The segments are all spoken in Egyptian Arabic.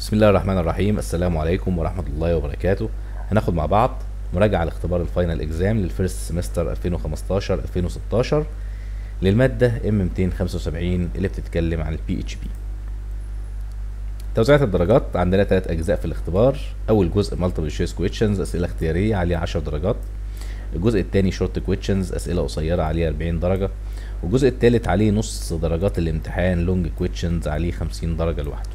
بسم الله الرحمن الرحيم السلام عليكم ورحمة الله وبركاته هناخد مع بعض مراجعة لاختبار الفاينل اكزام للفيرست سمستر 2015 2016 للمادة ام 275 اللي بتتكلم عن البي اتش بي توزيعات الدرجات عندنا ثلاث اجزاء في الاختبار اول جزء مالتيبل تشويس كويشنز اسئله اختياريه عليها 10 درجات الجزء الثاني شورت كويشنز اسئله قصيره عليها 40 درجه والجزء الثالث عليه نص درجات الامتحان لونج كويشنز عليه 50 درجه لوحده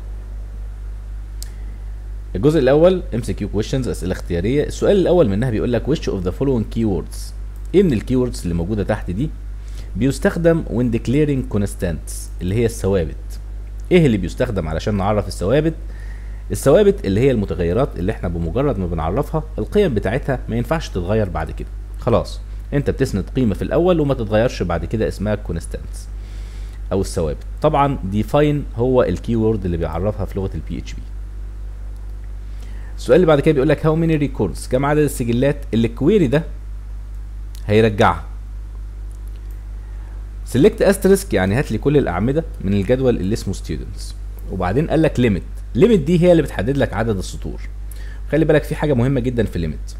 الجزء الاول ام سي كيو كويشنز اسئله اختياريه السؤال الاول منها بيقول لك which of the following keywords ايه من الكيوردز اللي موجوده تحت دي بيستخدم when declaring constants اللي هي الثوابت ايه اللي بيستخدم علشان نعرف الثوابت الثوابت اللي هي المتغيرات اللي احنا بمجرد ما بنعرفها القيم بتاعتها ما ينفعش تتغير بعد كده خلاص انت بتسند قيمه في الاول وما تتغيرش بعد كده اسمها كونستانتس او الثوابت طبعا ديفاين هو الكيورد اللي بيعرفها في لغه البي اتش بي السؤال اللي بعد كده بيقول لك هاو ماني ريكوردز كم عدد السجلات اللي الكويري ده هيرجعها سيلكت استريسك يعني هات لي كل الاعمده من الجدول اللي اسمه ستودنتس وبعدين قال لك ليميت ليميت دي هي اللي بتحدد لك عدد السطور خلي بالك في حاجه مهمه جدا في ليميت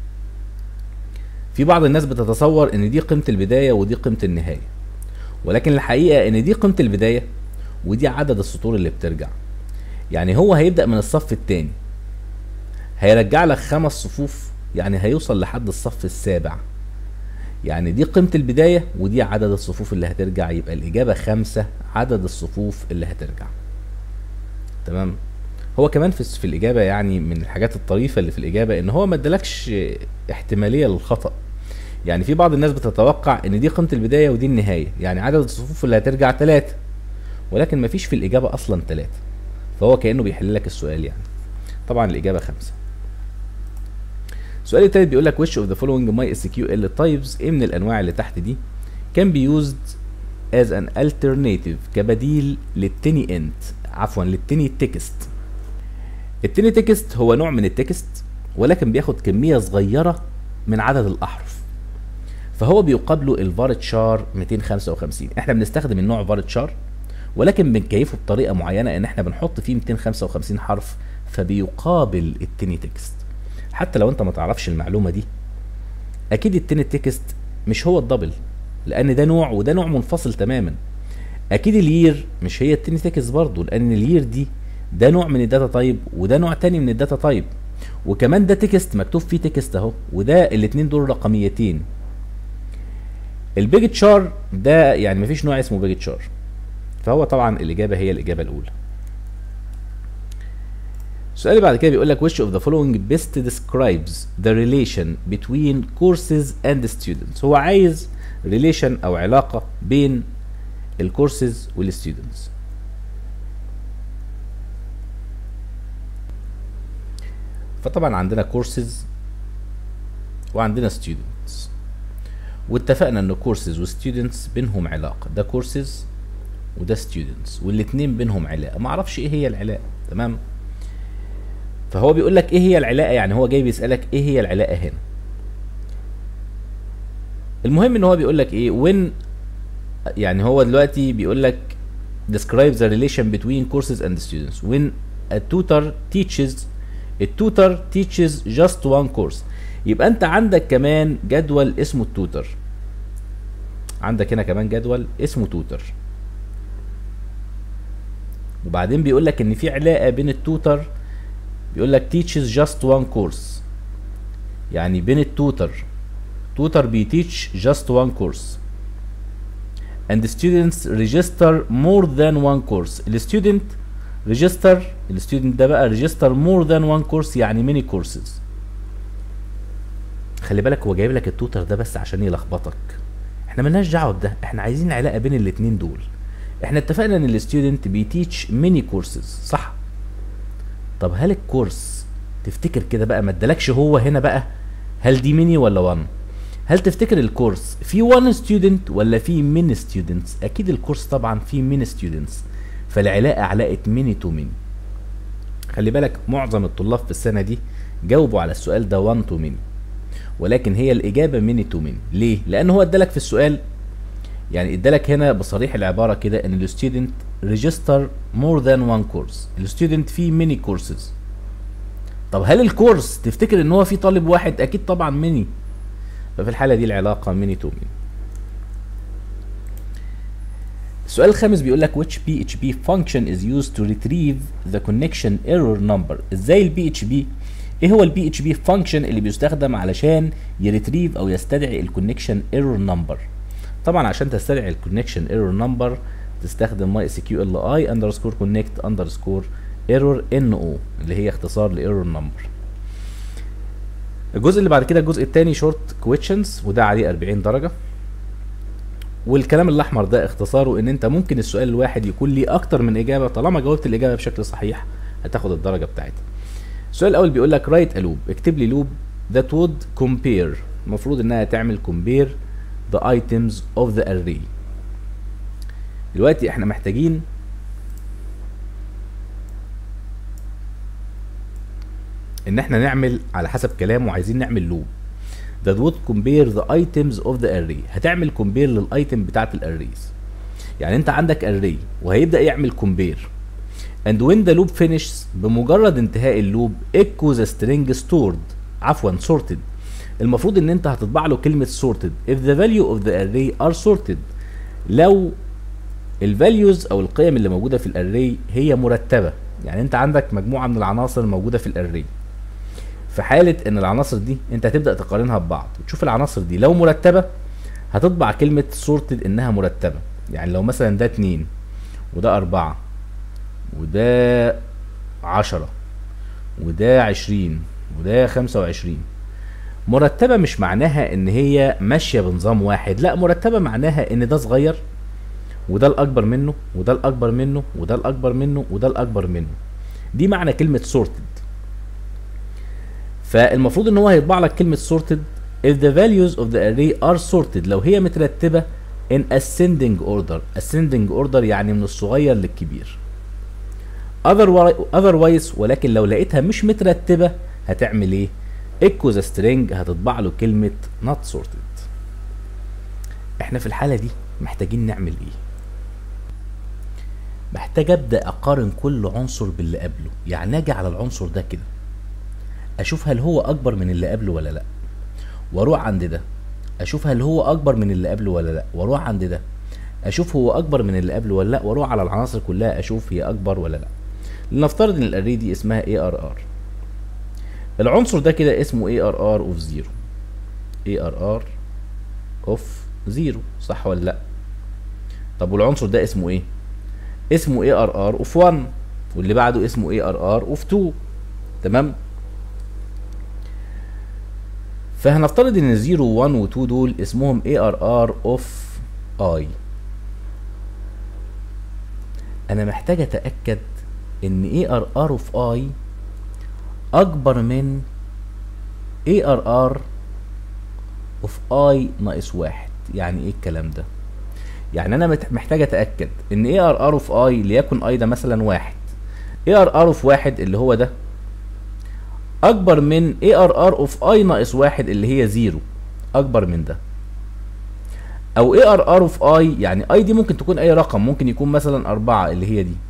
في بعض الناس بتتصور ان دي قيمه البدايه ودي قيمه النهايه ولكن الحقيقه ان دي قيمه البدايه ودي عدد السطور اللي بترجع يعني هو هيبدا من الصف الثاني هيرجع لك خمس صفوف يعني هيوصل لحد الصف السابع يعني دي قيمة البداية ودي عدد الصفوف اللي هترجع يبقى الإجابة خمسة عدد الصفوف اللي هترجع تمام هو كمان في, في الإجابة يعني من الحاجات الطريفة اللي في الإجابة إن هو ما ادالكش احتمالية للخطأ يعني في بعض الناس بتتوقع إن دي قيمة البداية ودي النهاية يعني عدد الصفوف اللي هترجع ثلاثة ولكن ما فيش في الإجابة أصلا ثلاثة فهو كأنه بيحل لك السؤال يعني طبعا الإجابة خمسة السؤال التالت بيقول لك which of the following MySQL types ايه من الانواع اللي تحت دي can be used as an alternative كبديل للتني انت عفوا للتني تكست التني تكست هو نوع من التكست ولكن بياخد كميه صغيره من عدد الاحرف فهو بيقابله الفارتشار 255 احنا بنستخدم النوع فارتشار ولكن بنكيفه بطريقه معينه ان احنا بنحط فيه 255 حرف فبيقابل التني تكست حتى لو انت ما تعرفش المعلومه دي اكيد التين تكست مش هو الدبل لان ده نوع وده نوع منفصل تماما اكيد الير مش هي التين تكست برضه لان الير دي ده نوع من الداتا تايب وده نوع تاني من الداتا تايب وكمان ده تكست مكتوب فيه تكست اهو وده الاتنين دول رقميتين البيج تشار ده يعني مفيش نوع اسمه بيج تشار فهو طبعا الاجابه هي الاجابه الاولى السؤال اللي بعد كده بيقول لك which of the following best describes the relation between courses and students هو عايز relation او علاقة بين الكورسز والستودنتس فطبعا عندنا كورسز وعندنا students واتفقنا ان كورسز وستودنتس بينهم علاقة ده كورسز وده students والاتنين بينهم علاقة معرفش ايه هي العلاقة تمام فهو بيقول لك ايه هي العلاقه يعني هو جاي بيسالك ايه هي العلاقه هنا المهم ان هو بيقول لك ايه when يعني هو دلوقتي بيقول لك describe the relation between courses and students when a tutor teaches a tutor teaches just one course يبقى انت عندك كمان جدول اسمه التوتر عندك هنا كمان جدول اسمه توتر وبعدين بيقول لك ان في علاقه بين التوتر بيقول لك teaches just one course يعني بين التوتر توتر بيتيتش just one course and the students register more than one course الستودنت register الستودنت ده بقى register more than one course يعني many courses خلي بالك هو جايب لك التوتر ده بس عشان يلخبطك احنا ملناش دعوه بده احنا عايزين علاقه بين الاتنين دول احنا اتفقنا ان الستودنت بيتيتش many courses صح طب هل الكورس تفتكر كده بقى ما ادالكش هو هنا بقى هل دي ميني ولا 1 هل تفتكر الكورس في 1 ستودنت ولا في مين ستودنتس اكيد الكورس طبعا في مين ستودنتس فالعلاقه علاقه ميني تو ميني خلي بالك معظم الطلاب في السنه دي جاوبوا على السؤال ده 1 تو ميني ولكن هي الاجابه ميني تو ميني ليه لان هو ادالك في السؤال يعني ادالك هنا بصريح العباره كده ان الستودنت ريجستر مور ذان وان كورس الستودنت فيه ميني كورسز طب هل الكورس تفتكر ان هو فيه طالب واحد اكيد طبعا ميني ففي الحاله دي العلاقه ميني تو ميني السؤال الخامس بيقول لك which PHP function is used to retrieve the connection error number ازاي البي اتش بي ايه هو البي اتش بي فانكشن اللي بيستخدم علشان يريتريف او يستدعي الكونكشن ايرور نمبر طبعا عشان تستدعي الكونكشن ايرور نمبر تستخدم ماي اس كيو ال اي اندرسكور كونكت اندرسكور ايرور ان او اللي هي اختصار لايرور نمبر الجزء اللي بعد كده الجزء الثاني شورت كويشنز وده عليه 40 درجه والكلام الاحمر ده اختصاره ان انت ممكن السؤال الواحد يكون ليه اكتر من اجابه طالما جاوبت الاجابه بشكل صحيح هتاخد الدرجه بتاعتها السؤال الاول بيقول لك رايت لوب اكتب لي لوب that would compare المفروض انها تعمل compare the items of the array دلوقتي احنا محتاجين ان احنا نعمل على حسب كلامه عايزين نعمل لوب that would compare the items of the array هتعمل compare للايتم بتاعت الاريز يعني انت عندك array وهيبدا يعمل compare and when the loop finishes بمجرد انتهاء اللوب echo the string stored عفوا sorted المفروض ان انت هتطبع له كلمه sorted if the value of the array are sorted لو الفاليوز او القيم اللي موجوده في الاري هي مرتبه يعني انت عندك مجموعه من العناصر موجوده في الاري في حاله ان العناصر دي انت هتبدا تقارنها ببعض وتشوف العناصر دي لو مرتبه هتطبع كلمه sorted انها مرتبه يعني لو مثلا ده اتنين وده أربعة وده عشرة وده عشرين وده خمسة وعشرين مرتبة مش معناها ان هي ماشية بنظام واحد لا مرتبة معناها ان ده صغير وده الاكبر منه وده الاكبر منه وده الاكبر منه وده الاكبر منه دي معنى كلمة sorted فالمفروض ان هو هيطبع لك كلمة sorted if the values of the array are sorted لو هي مترتبة in ascending order ascending order يعني من الصغير للكبير otherwise ولكن لو لقيتها مش مترتبة هتعمل ايه echo the string هتطبع له كلمة not sorted احنا في الحالة دي محتاجين نعمل ايه محتاج ابدا اقارن كل عنصر باللي قبله يعني اجي على العنصر ده كده اشوف هل هو اكبر من اللي قبله ولا لا واروح عند ده اشوف هل هو اكبر من اللي قبله ولا لا واروح عند ده اشوف هو اكبر من اللي قبله ولا لا واروح على العناصر كلها اشوف هي اكبر ولا لا لنفترض ان الاري دي اسمها اي ار ار العنصر ده كده اسمه اي ار ار اوف زيرو اي ار ار اوف زيرو صح ولا لا طب والعنصر ده اسمه ايه اسمه اي ار ار اوف 1 واللي بعده اسمه اي ار ار اوف 2 تمام فهنفترض ان 0 و1 و2 دول اسمهم اي ار ار اوف اي انا محتاج اتاكد ان اي ار ار اوف اي اكبر من اي ار ار اوف اي ناقص واحد يعني ايه الكلام ده يعني انا محتاج اتاكد ان اي ار ار اوف اي ليكن اي ده مثلا واحد اي ار ار اوف واحد اللي هو ده اكبر من اي ار ار اوف اي ناقص واحد اللي هي زيرو اكبر من ده او اي ار ار اوف اي يعني اي دي ممكن تكون اي رقم ممكن يكون مثلا اربعة اللي هي دي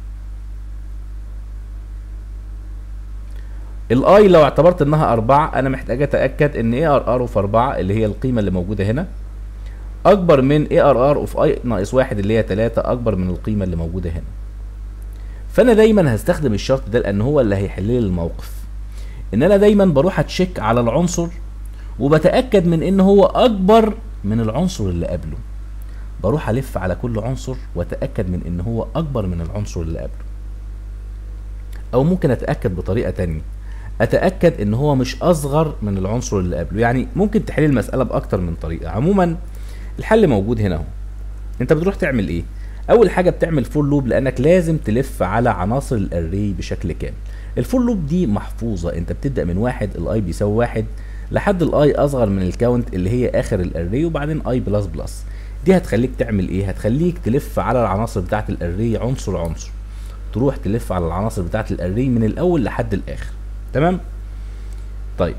الاي لو اعتبرت انها اربعة انا محتاج اتاكد ان اي ار ار اوف اربعة اللي هي القيمة اللي موجودة هنا اكبر من اي ار ار اوف اي ناقص واحد اللي هي تلاتة اكبر من القيمة اللي موجودة هنا فانا دايما هستخدم الشرط ده لان هو اللي هيحل لي الموقف ان انا دايما بروح اتشيك على العنصر وبتاكد من ان هو اكبر من العنصر اللي قبله بروح الف على كل عنصر واتاكد من ان هو اكبر من العنصر اللي قبله او ممكن اتاكد بطريقه تانية اتاكد ان هو مش اصغر من العنصر اللي قبله يعني ممكن تحل المساله باكتر من طريقه عموما الحل موجود هنا اهو انت بتروح تعمل ايه اول حاجه بتعمل فور لوب لانك لازم تلف على عناصر الاري بشكل كامل الفور لوب دي محفوظه انت بتبدا من واحد الاي بيساوي واحد لحد الاي اصغر من الكاونت اللي هي اخر الاري وبعدين اي بلس بلس دي هتخليك تعمل ايه هتخليك تلف على العناصر بتاعه الاري عنصر عنصر تروح تلف على العناصر بتاعه الاري من الاول لحد الاخر تمام طيب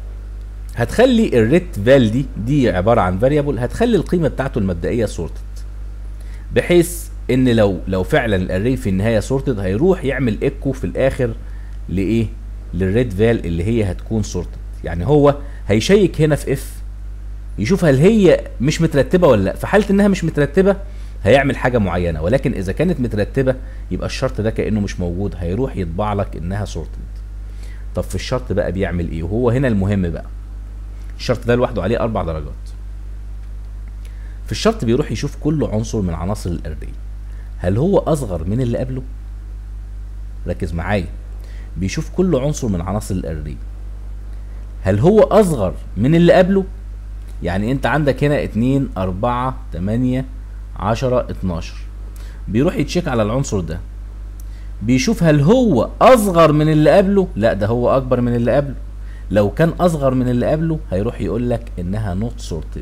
هتخلي الريت فال دي دي عباره عن فاريبل هتخلي القيمه بتاعته المبدئيه سورتد بحيث ان لو لو فعلا الاري في النهايه سورتد هيروح يعمل ايكو في الاخر لايه للريد فال اللي هي هتكون سورتد يعني هو هيشيك هنا في اف يشوف هل هي مش مترتبه ولا لا في حاله انها مش مترتبه هيعمل حاجه معينه ولكن اذا كانت مترتبه يبقى الشرط ده كانه مش موجود هيروح يطبع لك انها سورتد طب في الشرط بقى بيعمل ايه وهو هنا المهم بقى الشرط ده لوحده عليه اربع درجات في الشرط بيروح يشوف كل عنصر من عناصر الاري هل هو اصغر من اللي قبله ركز معايا بيشوف كل عنصر من عناصر الاري هل هو اصغر من اللي قبله يعني انت عندك هنا 2 4 8 10 12 بيروح يتشيك على العنصر ده بيشوف هل هو اصغر من اللي قبله لا ده هو اكبر من اللي قبله لو كان اصغر من اللي قبله هيروح يقول لك انها نوت سورتد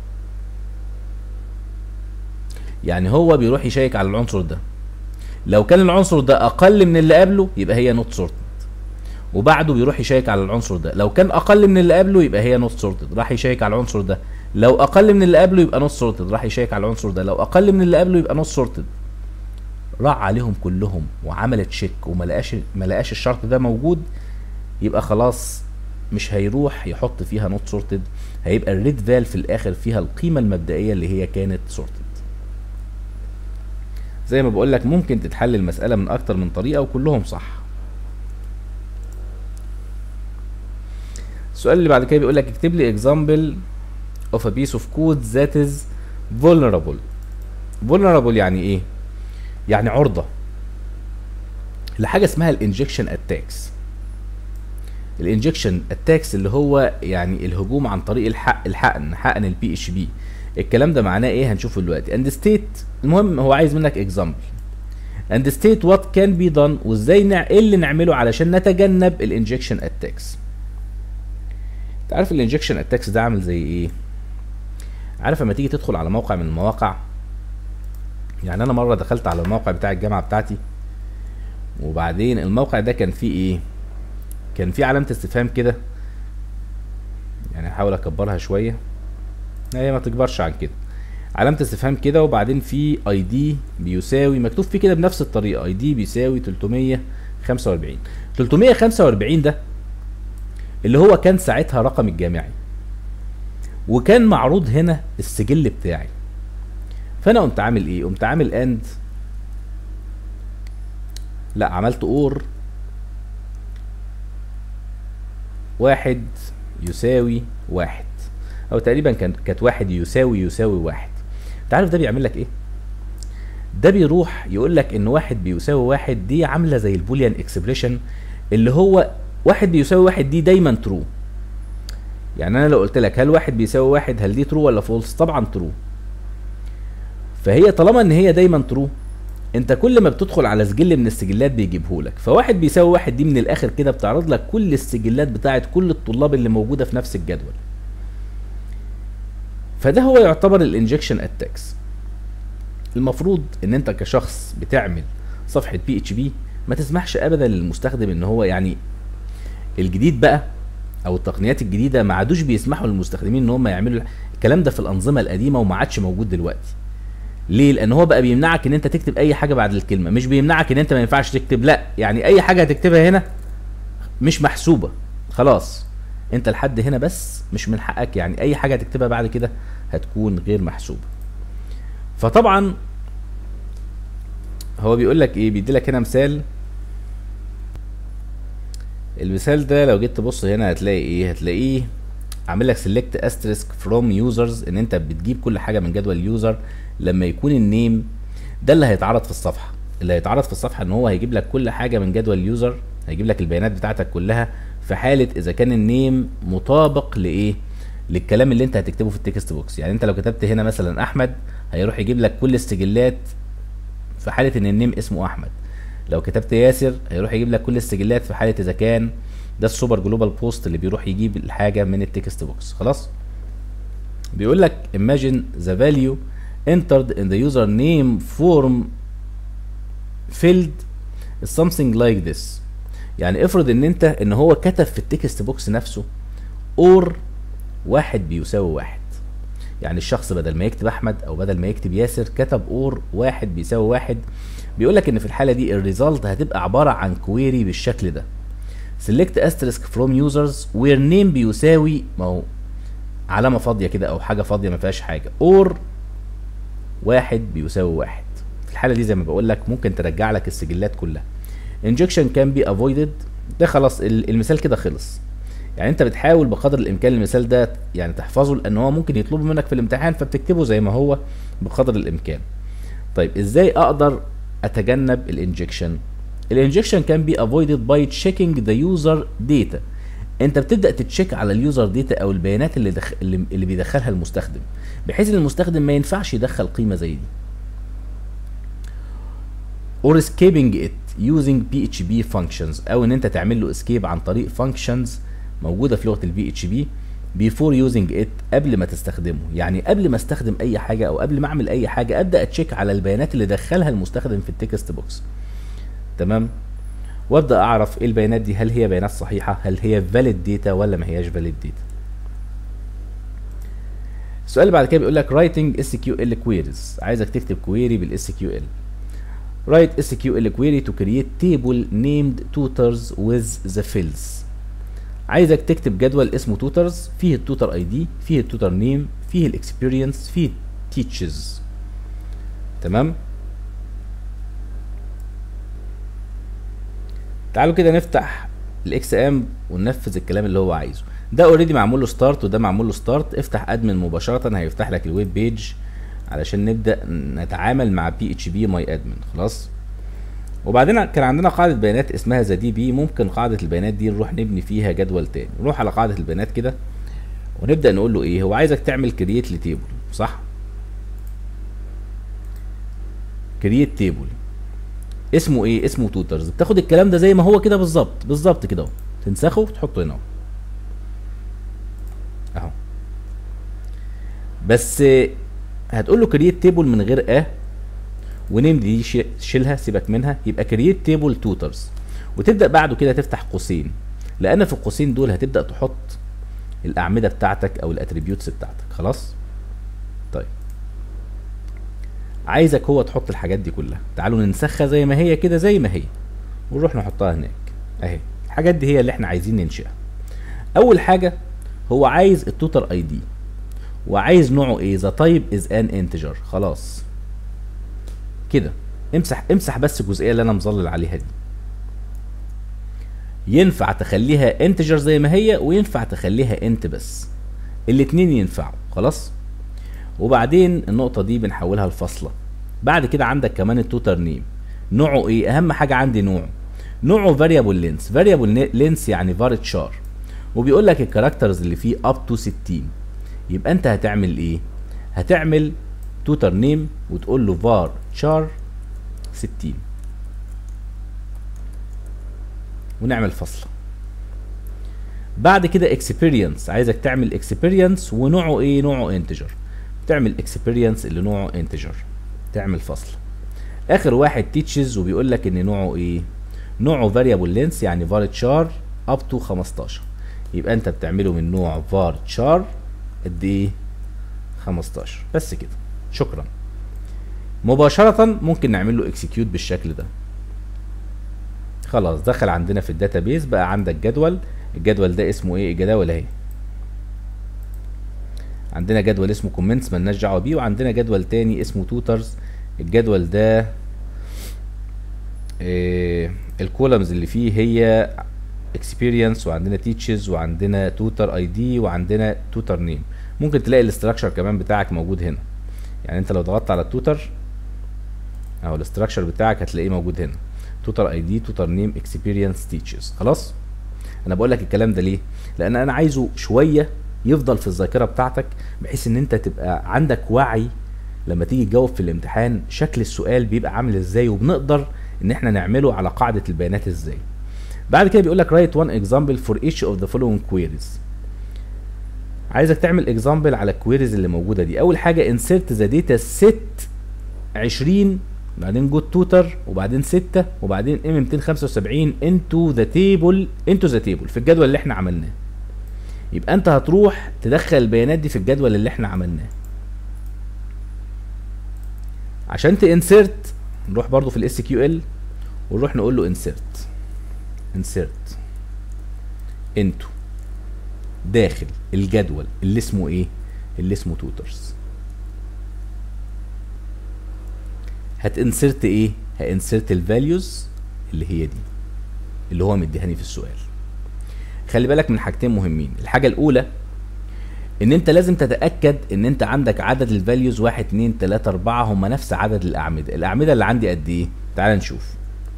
يعني هو بيروح يشيك على العنصر ده لو كان العنصر ده اقل من اللي قبله يبقى هي نوت سورتد وبعده بيروح يشيك على العنصر ده لو كان اقل من اللي قبله يبقى هي نوت سورتد راح يشيك على العنصر ده لو اقل من اللي قبله يبقى نوت سورتد راح يشيك على العنصر ده لو اقل من اللي قبله يبقى نوت سورتد راح عليهم كلهم وعمل تشيك وما لقاش ما لقاش الشرط ده موجود يبقى خلاص مش هيروح يحط فيها نوت سورتد هيبقى الريد فال في الاخر فيها القيمه المبدئيه اللي هي كانت سورتد زي ما بقول لك ممكن تتحل المساله من اكتر من طريقه وكلهم صح السؤال اللي بعد كده بيقول لك اكتب لي example of a piece of code that is vulnerable vulnerable يعني ايه يعني عرضة لحاجة اسمها الانجكشن اتاكس الانجكشن اتاكس اللي هو يعني الهجوم عن طريق الحق الحقن حقن البي اتش بي الكلام ده معناه ايه هنشوفه دلوقتي اند ستيت المهم هو عايز منك اكزامبل اند ستيت وات كان بي دون وازاي نع... ايه اللي نعمله علشان نتجنب الانجكشن اتاكس انت عارف الانجكشن اتاكس ده عامل زي ايه عارف لما تيجي تدخل على موقع من المواقع يعني انا مره دخلت على الموقع بتاع الجامعه بتاعتي وبعدين الموقع ده كان فيه ايه كان فيه علامه استفهام كده يعني هحاول اكبرها شويه هي ما تكبرش عن كده علامه استفهام كده وبعدين في اي دي بيساوي مكتوب فيه كده بنفس الطريقه اي دي بيساوي 345 345 ده اللي هو كان ساعتها رقم الجامعي وكان معروض هنا السجل بتاعي فانا قمت عامل ايه قمت عامل اند لا عملت اور واحد يساوي واحد او تقريبا كان كانت واحد يساوي يساوي واحد انت عارف ده بيعمل لك ايه ده بيروح يقول لك ان واحد بيساوي واحد دي عامله زي البوليان اكسبريشن اللي هو واحد بيساوي واحد دي دايما ترو يعني انا لو قلت لك هل واحد بيساوي واحد هل دي ترو ولا فولس طبعا ترو فهي طالما ان هي دايما ترو انت كل ما بتدخل على سجل من السجلات بيجيبه لك فواحد بيساوي واحد دي من الاخر كده بتعرض لك كل السجلات بتاعت كل الطلاب اللي موجوده في نفس الجدول فده هو يعتبر الانجكشن اتاكس المفروض ان انت كشخص بتعمل صفحه بي اتش بي ما تسمحش ابدا للمستخدم ان هو يعني الجديد بقى او التقنيات الجديده ما عادوش بيسمحوا للمستخدمين ان هم يعملوا الكلام ده في الانظمه القديمه وما عادش موجود دلوقتي ليه لان هو بقى بيمنعك ان انت تكتب اي حاجه بعد الكلمه مش بيمنعك ان انت ما ينفعش تكتب لا يعني اي حاجه هتكتبها هنا مش محسوبه خلاص انت لحد هنا بس مش من حقك يعني اي حاجه هتكتبها بعد كده هتكون غير محسوبه فطبعا هو بيقول لك ايه بيدي لك هنا مثال المثال ده لو جيت تبص هنا هتلاقي ايه هتلاقيه عامل لك سيلكت استريسك فروم يوزرز ان انت بتجيب كل حاجه من جدول اليوزر لما يكون النيم ده اللي هيتعرض في الصفحه اللي هيتعرض في الصفحه ان هو هيجيب لك كل حاجه من جدول اليوزر هيجيب لك البيانات بتاعتك كلها في حاله اذا كان النيم مطابق لايه للكلام اللي انت هتكتبه في التكست بوكس يعني انت لو كتبت هنا مثلا احمد هيروح يجيب لك كل السجلات في حاله ان النيم اسمه احمد لو كتبت ياسر هيروح يجيب لك كل السجلات في حاله اذا كان ده السوبر جلوبال بوست اللي بيروح يجيب الحاجه من التكست بوكس خلاص بيقول لك imagine the value entered in the user name form field is something like this يعني افرض ان انت ان هو كتب في التكست بوكس نفسه اور واحد بيساوي واحد يعني الشخص بدل ما يكتب احمد او بدل ما يكتب ياسر كتب اور واحد بيساوي واحد بيقول لك ان في الحاله دي الريزلت هتبقى عباره عن كويري بالشكل ده select asterisk from users where name بيساوي ما هو علامه فاضيه كده او حاجه فاضيه ما فيهاش حاجه اور واحد بيساوي واحد في الحاله دي زي ما بقول لك ممكن ترجع لك السجلات كلها injection can be avoided ده خلاص ال- المثال كده خلص يعني انت بتحاول بقدر الامكان المثال ده يعني تحفظه لان هو ممكن يطلبه منك في الامتحان فبتكتبه زي ما هو بقدر الامكان طيب ازاي اقدر اتجنب الانجكشن الانجكشن كان بي avoided by checking the user data انت بتبدا تتشيك على اليوزر داتا او البيانات اللي دخ... اللي اللي بيدخلها المستخدم بحيث ان المستخدم ما ينفعش يدخل قيمه زي دي or escaping it using PHP functions او ان انت تعمل له escape عن طريق functions موجوده في لغه البي اتش بي before using it قبل ما تستخدمه يعني قبل ما استخدم اي حاجه او قبل ما اعمل اي حاجه ابدا اتشيك على البيانات اللي دخلها المستخدم في التكست بوكس تمام وابدا اعرف ايه البيانات دي هل هي بيانات صحيحه هل هي valid data ولا ما هياش valid data السؤال اللي بعد كده بيقول لك writing SQL queries عايزك تكتب query بال SQL write SQL query to create table named tutors with the fields عايزك تكتب جدول اسمه توترز فيه التوتر اي دي فيه التوتر نيم فيه الاكسبيرينس فيه تيتشز تمام تعالوا كده نفتح الاكس ام وننفذ الكلام اللي هو عايزه ده اوريدي معمول له ستارت وده معمول له ستارت افتح ادمن مباشره هيفتح لك الويب بيج علشان نبدا نتعامل مع بي اتش بي ماي ادمن خلاص وبعدين كان عندنا قاعدة بيانات اسمها ذا دي بي ممكن قاعدة البيانات دي نروح نبني فيها جدول تاني نروح على قاعدة البيانات كده ونبدأ نقول له ايه هو عايزك تعمل كرييت لتيبل صح كرييت تيبل اسمه ايه اسمه توترز بتاخد الكلام ده زي ما هو كده بالظبط بالظبط كده اهو تنسخه وتحطه هنا اهو اهو بس هتقول له كرييت تيبل من غير اه ونيم دي شي- شيلها سيبك منها يبقى كرييت تيبل توترز وتبدا بعده كده تفتح قوسين لان في القوسين دول هتبدا تحط الاعمده بتاعتك او الاتريبيوتس بتاعتك خلاص طيب عايزك هو تحط الحاجات دي كلها تعالوا ننسخها زي ما هي كده زي ما هي ونروح نحطها هناك اهي الحاجات دي هي اللي احنا عايزين ننشئها اول حاجه هو عايز التوتر اي دي وعايز نوعه ايه ذا تايب از ان انتجر خلاص كده امسح امسح بس الجزئيه اللي انا مظلل عليها دي ينفع تخليها انتجر زي ما هي وينفع تخليها انت بس الاتنين ينفعوا خلاص وبعدين النقطه دي بنحولها لفاصله بعد كده عندك كمان التوتر نيم نوعه ايه اهم حاجه عندي نوعه نوعه فاريبل لينس فاريبل لينس يعني فارت شار وبيقول لك الكاركترز اللي فيه اب تو 60 يبقى انت هتعمل ايه هتعمل توتر نيم وتقول له var char 60 ونعمل فصلة بعد كده experience عايزك تعمل experience ونوعه ايه نوعه integer تعمل experience اللي نوعه integer تعمل فصل اخر واحد teaches وبيقول لك ان نوعه ايه نوعه variable length يعني var char up to 15 يبقى انت بتعمله من نوع var char قد ايه 15 بس كده شكرا مباشرة ممكن نعمل له اكسكيوت بالشكل ده خلاص دخل عندنا في الداتابيز بقى عندك جدول الجدول ده اسمه ايه الجداول اهي عندنا جدول اسمه كومنتس ملناش دعوه بيه وعندنا جدول تاني اسمه توترز الجدول ده إيه الكولمز اللي فيه هي اكسبيرينس وعندنا تيتشز وعندنا توتر اي دي وعندنا توتر نيم ممكن تلاقي الاستراكشر كمان بتاعك موجود هنا يعني انت لو ضغطت على التوتر اهو الاستراكشر بتاعك هتلاقيه موجود هنا توتر اي دي توتر نيم اكسبيرينس تيتشز خلاص انا بقول لك الكلام ده ليه لان انا عايزه شويه يفضل في الذاكره بتاعتك بحيث ان انت تبقى عندك وعي لما تيجي تجاوب في الامتحان شكل السؤال بيبقى عامل ازاي وبنقدر ان احنا نعمله على قاعده البيانات ازاي بعد كده بيقول لك write one example for each of the following queries عايزك تعمل اكزامبل على الكويريز اللي موجوده دي اول حاجه insert the data set 20 بعدين جوت توتر وبعدين 6 وبعدين ام 275 into the table into the table في الجدول اللي احنا عملناه يبقى انت هتروح تدخل البيانات دي في الجدول اللي احنا عملناه عشان تانسرت نروح برضو في الاس كيو ال ونروح نقول له انسرت انسرت انتو داخل الجدول اللي اسمه ايه اللي اسمه توترز هتنسرت ايه هانسرت الفاليوز اللي هي دي اللي هو مديهاني في السؤال خلي بالك من حاجتين مهمين الحاجه الاولى ان انت لازم تتاكد ان انت عندك عدد الفاليوز 1 2 3 4 هم نفس عدد الاعمده الاعمده اللي عندي قد ايه تعال نشوف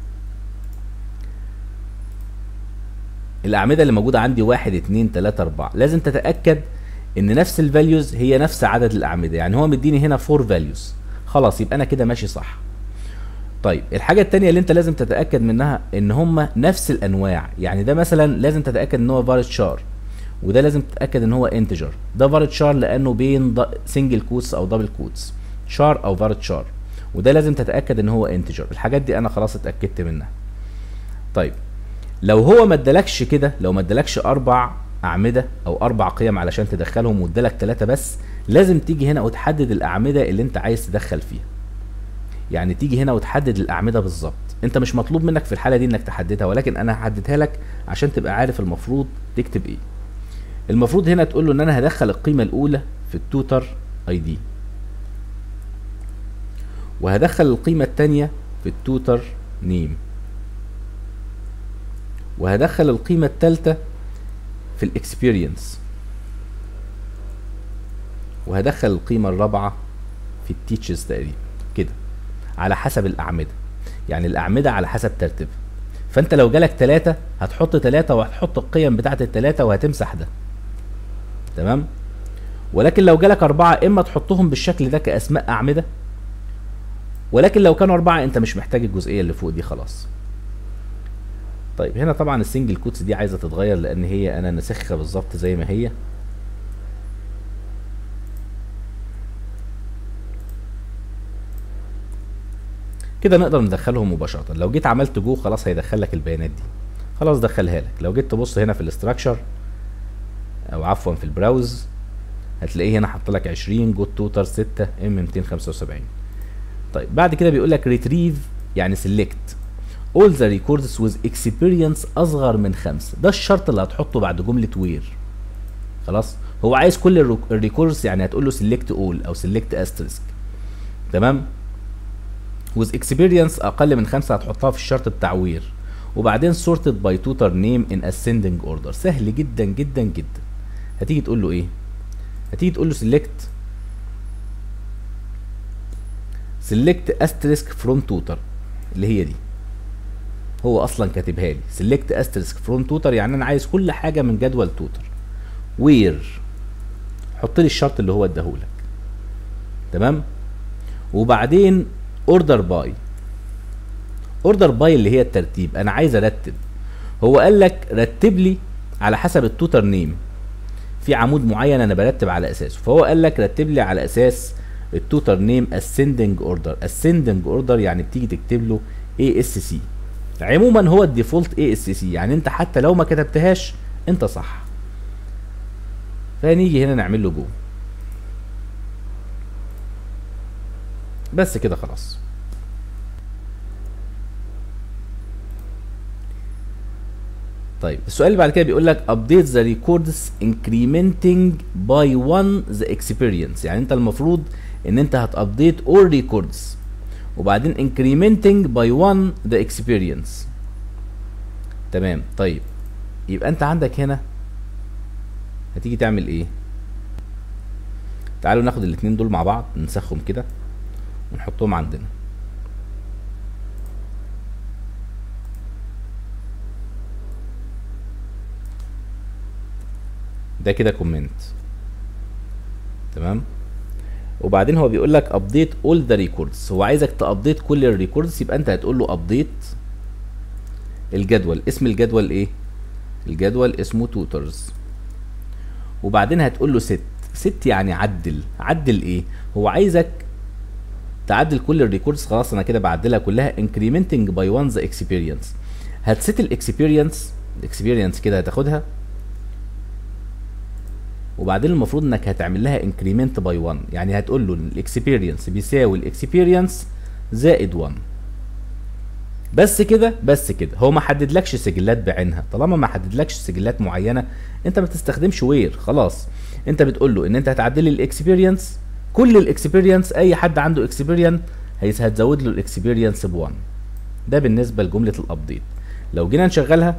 الاعمده اللي موجوده عندي 1 2 3 4 لازم تتاكد ان نفس الفاليوز هي نفس عدد الاعمده يعني هو مديني هنا 4 فاليوز خلاص يبقى انا كده ماشي صح طيب الحاجه التانية اللي انت لازم تتاكد منها ان هم نفس الانواع يعني ده مثلا لازم تتاكد ان هو فارت شار وده لازم تتاكد ان هو انتجر ده فارت شار لانه بين سنجل كوتس او دبل كوتس شار او فارت شار وده لازم تتاكد ان هو انتجر الحاجات دي انا خلاص اتاكدت منها طيب لو هو ما ادالكش كده لو ما ادالكش اربع اعمده او اربع قيم علشان تدخلهم وادالك ثلاثه بس لازم تيجي هنا وتحدد الاعمده اللي انت عايز تدخل فيها يعني تيجي هنا وتحدد الاعمده بالظبط انت مش مطلوب منك في الحاله دي انك تحددها ولكن انا هحددها لك عشان تبقى عارف المفروض تكتب ايه المفروض هنا تقول له ان انا هدخل القيمه الاولى في التوتر اي دي وهدخل القيمه الثانيه في التوتر نيم وهدخل القيمه الثالثه في الاكسبيرينس وهدخل القيمه الرابعه في التيتشز تقريبا كده على حسب الاعمده يعني الاعمده على حسب ترتيبها فانت لو جالك ثلاثة هتحط ثلاثة وهتحط القيم بتاعت الثلاثة وهتمسح ده تمام ولكن لو جالك أربعة إما تحطهم بالشكل ده كأسماء أعمدة ولكن لو كانوا أربعة أنت مش محتاج الجزئية اللي فوق دي خلاص طيب هنا طبعا السنجل كوتس دي عايزة تتغير لأن هي أنا ناسخها بالظبط زي ما هي كده نقدر ندخلهم مباشرة لو جيت عملت جو خلاص هيدخل لك البيانات دي خلاص دخلها لك لو جيت تبص هنا في الاستراكشر او عفوا في البراوز هتلاقيه هنا حط لك 20 جوت توتر 6 ام 275 طيب بعد كده بيقول لك ريتريف يعني سيلكت all the records with experience اصغر من خمسة ده الشرط اللي هتحطه بعد جملة وير خلاص هو عايز كل الريكوردز يعني هتقول له select all او select asterisk تمام with experience اقل من خمسة هتحطها في الشرط بتاع وير وبعدين sorted by tutor name in ascending order سهل جدا جدا جدا هتيجي تقول له ايه هتيجي تقول له select select asterisk from tutor اللي هي دي هو اصلا كاتبها لي select asterisk from tutor يعني انا عايز كل حاجه من جدول توتر وير حط لي الشرط اللي هو اداهولك تمام وبعدين اوردر باي اوردر باي اللي هي الترتيب انا عايز ارتب هو قال لك رتب لي على حسب التوتر نيم في عمود معين انا برتب على اساسه فهو قال لك رتب لي على اساس التوتر نيم ascending اوردر ascending اوردر يعني بتيجي تكتب له اي اس سي عموما هو الديفولت اي اس سي يعني انت حتى لو ما كتبتهاش انت صح فنيجي هنا نعمل له جو بس كده خلاص طيب السؤال اللي بعد كده بيقول لك update the records incrementing by one the experience يعني انت المفروض ان انت هتابديت all records وبعدين incrementing by one the experience تمام طيب يبقى انت عندك هنا هتيجي تعمل ايه تعالوا ناخد الاتنين دول مع بعض ننسخهم كده ونحطهم عندنا ده كده كومنت تمام وبعدين هو بيقول لك ابديت اول ذا ريكوردز هو عايزك تابديت كل الريكوردز يبقى انت هتقول له ابديت الجدول اسم الجدول ايه الجدول اسمه توترز وبعدين هتقول له ست ست يعني عدل عدل ايه هو عايزك تعدل كل الريكوردز خلاص انا كده بعدلها كلها incrementing by one the experience هتست الاكسبيرينس الاكسبيرينس كده هتاخدها وبعدين المفروض انك هتعمل لها انكريمنت باي 1 يعني هتقول له الاكسبيرينس بيساوي الاكسبيرينس زائد 1 بس كده بس كده هو ما حددلكش سجلات بعينها طالما ما حددلكش سجلات معينه انت ما تستخدمش وير خلاص انت بتقول له ان انت هتعدل لي الاكسبيرينس كل الاكسبيرينس اي حد عنده اكسبيرينس هتزود له الاكسبيرينس ب 1 ده بالنسبه لجمله الابديت لو جينا نشغلها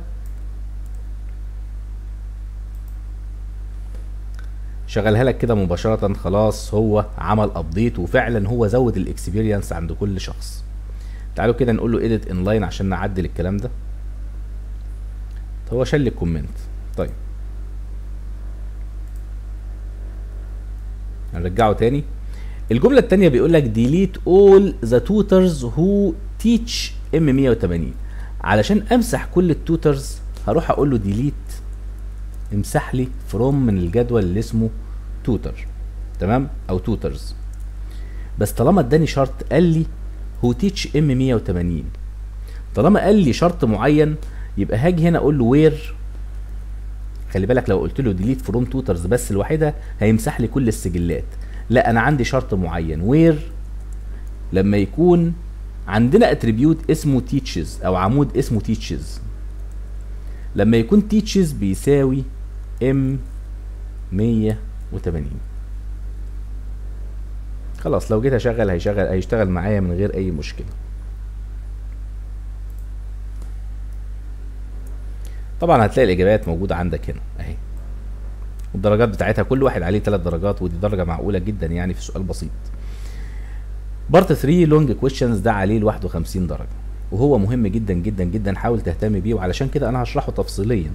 شغلها لك كده مباشره خلاص هو عمل ابديت وفعلا هو زود الاكسبيرينس عند كل شخص تعالوا كده نقول له edit inline عشان نعدل الكلام ده هو شال الكومنت طيب هنرجعه تاني الجملة التانية بيقول لك delete all the tutors who teach M180 علشان امسح كل التوترز هروح اقول له delete امسح لي from من الجدول اللي اسمه tutor تمام او tutors بس طالما اداني شرط قال لي هو تيتش ام 180 طالما قال لي شرط معين يبقى هاجي هنا اقول له وير خلي بالك لو قلت له ديليت فروم توترز بس الوحيده هيمسح لي كل السجلات لا انا عندي شرط معين وير لما يكون عندنا اتريبيوت اسمه تيتشز او عمود اسمه تيتشز لما يكون تيتشز بيساوي ام 180 خلاص لو جيت اشغل هيشغل هيشتغل معايا من غير اي مشكله طبعا هتلاقي الاجابات موجوده عندك هنا اهي والدرجات بتاعتها كل واحد عليه 3 درجات ودي درجه معقوله جدا يعني في سؤال بسيط بارت 3 لونج كويشنز ده عليه ال 51 درجه وهو مهم جدا جدا جدا حاول تهتم بيه وعلشان كده انا هشرحه تفصيليا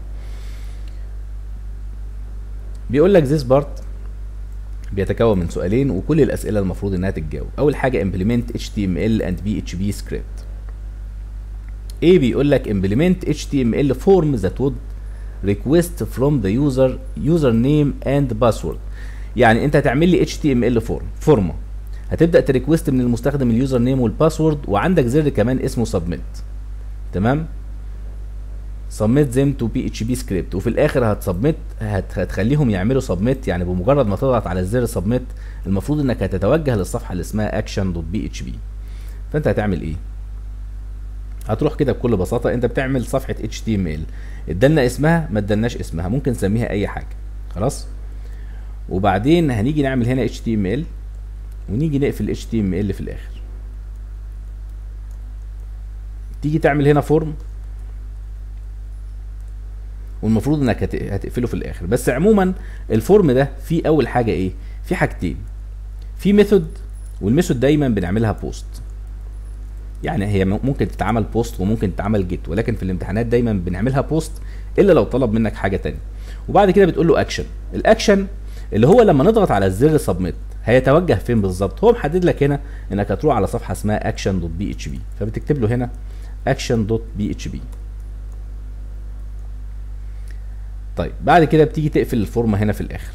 بيقول لك this part بيتكون من سؤالين وكل الاسئله المفروض انها تتجاوب اول حاجه implement html and php script A بيقول لك implement html form that would request from the user username and password يعني انت هتعمل لي html form فورمه هتبدا تريكوست من المستخدم اليوزر نيم والباسورد وعندك زر كمان اسمه submit تمام سبميت زم تو بي اتش بي سكريبت وفي الاخر هتسبميت هت هتخليهم يعملوا سبميت يعني بمجرد ما تضغط على الزر سبميت المفروض انك هتتوجه للصفحه اللي اسمها اكشن دوت بي اتش بي فانت هتعمل ايه هتروح كده بكل بساطه انت بتعمل صفحه اتش تي ام ال ادالنا اسمها ما ادالناش اسمها ممكن نسميها اي حاجه خلاص وبعدين هنيجي نعمل هنا اتش تي ام ال ونيجي نقفل اتش تي ام ال في الاخر تيجي تعمل هنا فورم والمفروض انك هتقفله في الاخر بس عموما الفورم ده فيه اول حاجه ايه في حاجتين في ميثود والميثود دايما بنعملها بوست يعني هي ممكن تتعمل بوست وممكن تتعمل جيت ولكن في الامتحانات دايما بنعملها بوست الا لو طلب منك حاجه تانية وبعد كده بتقول له اكشن الاكشن اللي هو لما نضغط على الزر سبميت هيتوجه فين بالظبط هو محدد لك هنا انك هتروح على صفحه اسمها اكشن دوت بي اتش بي فبتكتب له هنا اكشن دوت بي اتش بي طيب بعد كده بتيجي تقفل الفورمه هنا في الاخر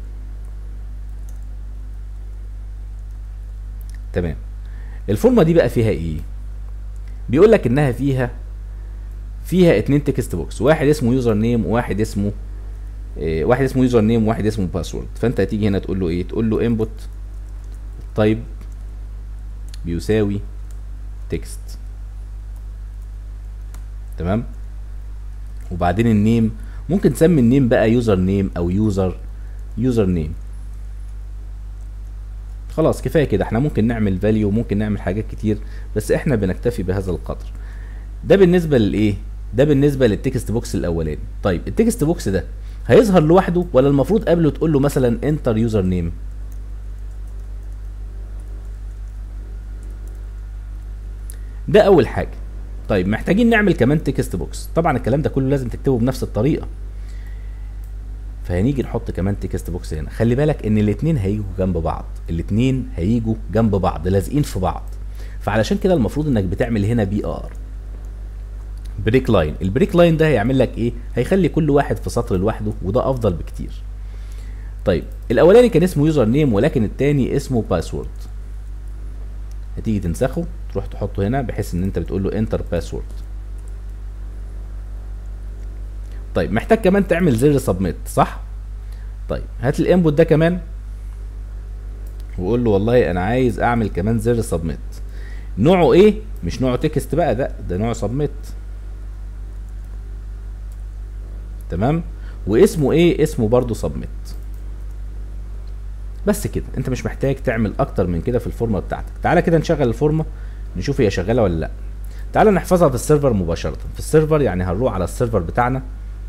تمام الفورمه دي بقى فيها ايه بيقول لك انها فيها فيها اتنين تكست بوكس واحد اسمه يوزر نيم وواحد اسمه إيه واحد اسمه يوزر نيم وواحد اسمه باسورد فانت هتيجي هنا تقول له ايه تقول له انبوت طيب بيساوي تكست تمام وبعدين النيم ممكن تسمي النيم بقى يوزر نيم او يوزر يوزر نيم خلاص كفايه كده احنا ممكن نعمل فاليو ممكن نعمل حاجات كتير بس احنا بنكتفي بهذا القدر ده بالنسبه للايه ده بالنسبه للتكست بوكس الاولاني طيب التكست بوكس ده هيظهر لوحده ولا المفروض قبله تقول له مثلا انتر يوزر نيم ده اول حاجه طيب محتاجين نعمل كمان تكست بوكس طبعا الكلام ده كله لازم تكتبه بنفس الطريقه فهنيجي نحط كمان تكست بوكس هنا خلي بالك ان الاثنين هيجوا جنب بعض الاثنين هيجوا جنب بعض لازقين في بعض فعلشان كده المفروض انك بتعمل هنا بي ار بريك لاين البريك لاين ده هيعمل لك ايه هيخلي كل واحد في سطر لوحده وده افضل بكتير طيب الاولاني كان اسمه يوزر نيم ولكن الثاني اسمه باسورد هتيجي تنسخه تروح تحطه هنا بحيث ان انت بتقول له انتر باسورد طيب محتاج كمان تعمل زر سبميت صح طيب هات الانبوت ده كمان وقول له والله انا عايز اعمل كمان زر سبميت نوعه ايه مش نوعه تكست بقى ده ده نوعه سبميت تمام واسمه ايه اسمه برضو سبميت بس كده انت مش محتاج تعمل اكتر من كده في الفورمه بتاعتك تعالى كده نشغل الفورمه نشوف هي شغاله ولا لا تعالى نحفظها في السيرفر مباشره في السيرفر يعني هنروح على السيرفر بتاعنا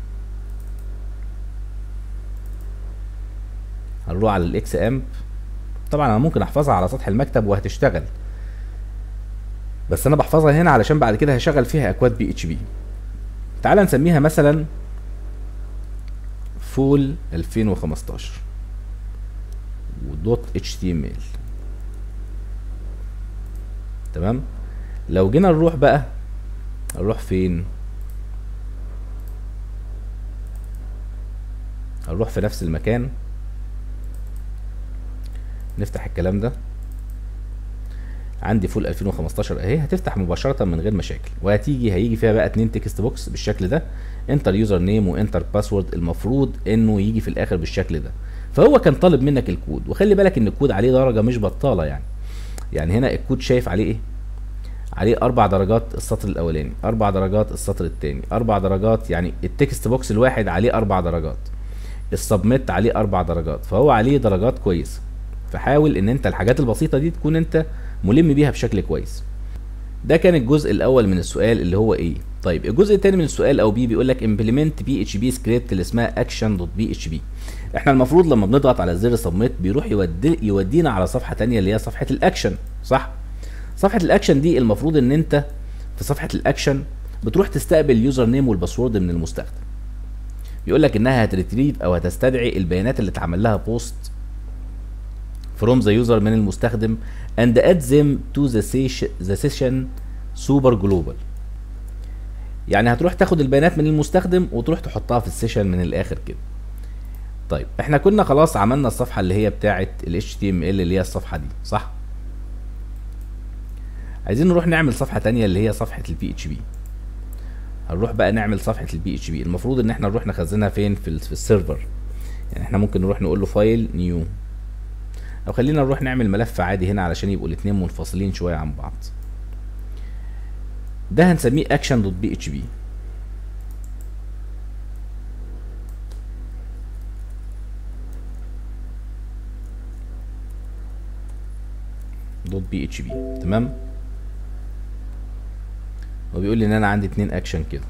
هنروح على الاكس امب طبعا انا ممكن احفظها على سطح المكتب وهتشتغل بس انا بحفظها هنا علشان بعد كده هشغل فيها اكواد بي اتش بي تعال نسميها مثلا فول 2015 ودوت اتش تي ام ال تمام لو جينا نروح بقى نروح فين هنروح في نفس المكان نفتح الكلام ده عندي فول 2015 اهي هتفتح مباشره من غير مشاكل وهتيجي هيجي فيها بقى اتنين تكست بوكس بالشكل ده انتر يوزر نيم وانتر باسورد المفروض انه يجي في الاخر بالشكل ده فهو كان طالب منك الكود وخلي بالك ان الكود عليه درجه مش بطاله يعني يعني هنا الكود شايف عليه ايه عليه اربع درجات السطر الاولاني اربع درجات السطر الثاني اربع درجات يعني التكست بوكس الواحد عليه اربع درجات السبميت عليه اربع درجات فهو عليه درجات كويسه فحاول ان انت الحاجات البسيطه دي تكون انت ملم بيها بشكل كويس ده كان الجزء الاول من السؤال اللي هو ايه طيب الجزء الثاني من السؤال او بي بيقول لك امبلمنت بي اتش بي سكريبت اللي اسمها اكشن دوت بي اتش بي احنا المفروض لما بنضغط على زر سبميت بيروح يودي يودينا على صفحه ثانيه اللي هي صفحه الاكشن صح صفحه الاكشن دي المفروض ان انت في صفحه الاكشن بتروح تستقبل اليوزر نيم والباسورد من المستخدم يقول لك انها هتريتريف او هتستدعي البيانات اللي اتعمل لها بوست from the user من المستخدم and add them to the session, the session super global يعني هتروح تاخد البيانات من المستخدم وتروح تحطها في السيشن من الاخر كده طيب احنا كنا خلاص عملنا الصفحه اللي هي بتاعه ال HTML اللي هي الصفحه دي صح عايزين نروح نعمل صفحه تانية اللي هي صفحه البي اتش بي هنروح بقى نعمل صفحه البي اتش بي المفروض ان احنا نروح نخزنها فين في, في السيرفر يعني احنا ممكن نروح نقول له فايل نيو او خلينا نروح نعمل ملف عادي هنا علشان يبقوا الاتنين منفصلين شويه عن بعض ده هنسميه اكشن دوت بي اتش بي دوت بي اتش بي تمام هو بيقول لي ان انا عندي اتنين اكشن كده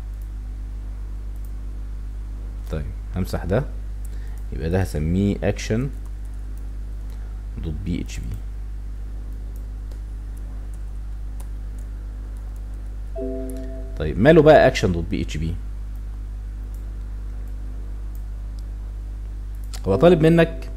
طيب همسح ده يبقى ده هسميه اكشن دوت بي اتش بي طيب ماله بقى اكشن دوت بي اتش بي هو طالب منك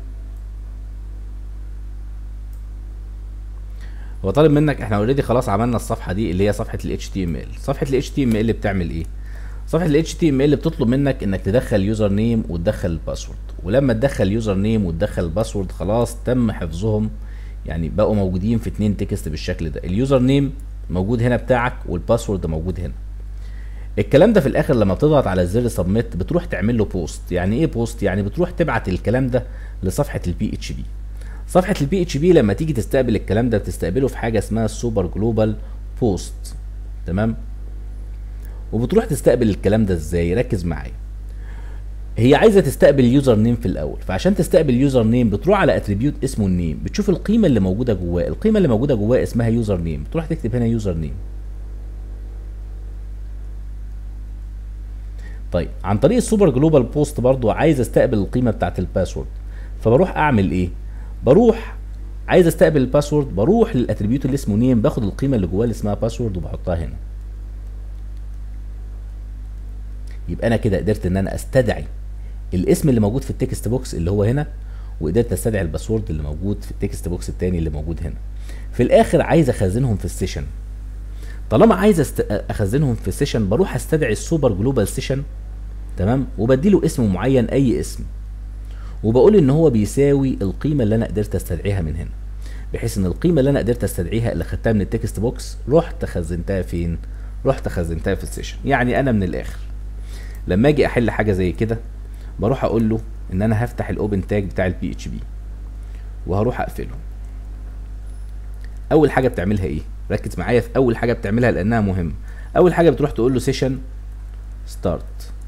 هو طالب منك احنا اوريدي خلاص عملنا الصفحه دي اللي هي صفحه ال HTML صفحه ال HTML بتعمل ايه صفحه ال HTML بتطلب منك انك تدخل يوزر نيم وتدخل الباسورد ولما تدخل يوزر نيم وتدخل الباسورد خلاص تم حفظهم يعني بقوا موجودين في اتنين تكست بالشكل ده اليوزر نيم موجود هنا بتاعك والباسورد موجود هنا الكلام ده في الاخر لما بتضغط على زر سبميت بتروح تعمل له بوست يعني ايه بوست يعني بتروح تبعت الكلام ده لصفحه البي اتش بي صفحه البي اتش بي لما تيجي تستقبل الكلام ده بتستقبله في حاجه اسمها السوبر جلوبال بوست تمام وبتروح تستقبل الكلام ده ازاي ركز معايا هي عايزه تستقبل يوزر نيم في الاول فعشان تستقبل يوزر نيم بتروح على اتريبيوت اسمه النيم بتشوف القيمه اللي موجوده جواه القيمه اللي موجوده جواه اسمها يوزر نيم تروح تكتب هنا يوزر نيم طيب عن طريق السوبر جلوبال بوست برضو عايز استقبل القيمه بتاعت الباسورد فبروح اعمل ايه بروح عايز استقبل الباسورد بروح للاتريبيوت اللي اسمه نيم باخد القيمه اللي جواه اللي اسمها باسورد وبحطها هنا يبقى انا كده قدرت ان انا استدعي الاسم اللي موجود في التكست بوكس اللي هو هنا وقدرت استدعي الباسورد اللي موجود في التكست بوكس التاني اللي موجود هنا في الاخر عايز اخزنهم في السيشن طالما عايز أست... اخزنهم في السيشن بروح استدعي السوبر جلوبال سيشن تمام وبديله اسم معين اي اسم وبقول ان هو بيساوي القيمه اللي انا قدرت استدعيها من هنا بحيث ان القيمه اللي انا قدرت استدعيها اللي خدتها من التكست بوكس رحت خزنتها فين رحت خزنتها في السيشن يعني انا من الاخر لما اجي احل حاجه زي كده بروح اقول له ان انا هفتح الاوبن تاج بتاع البي اتش بي وهروح اقفله اول حاجه بتعملها ايه ركز معايا في اول حاجه بتعملها لانها مهمه اول حاجه بتروح تقول له سيشن ستارت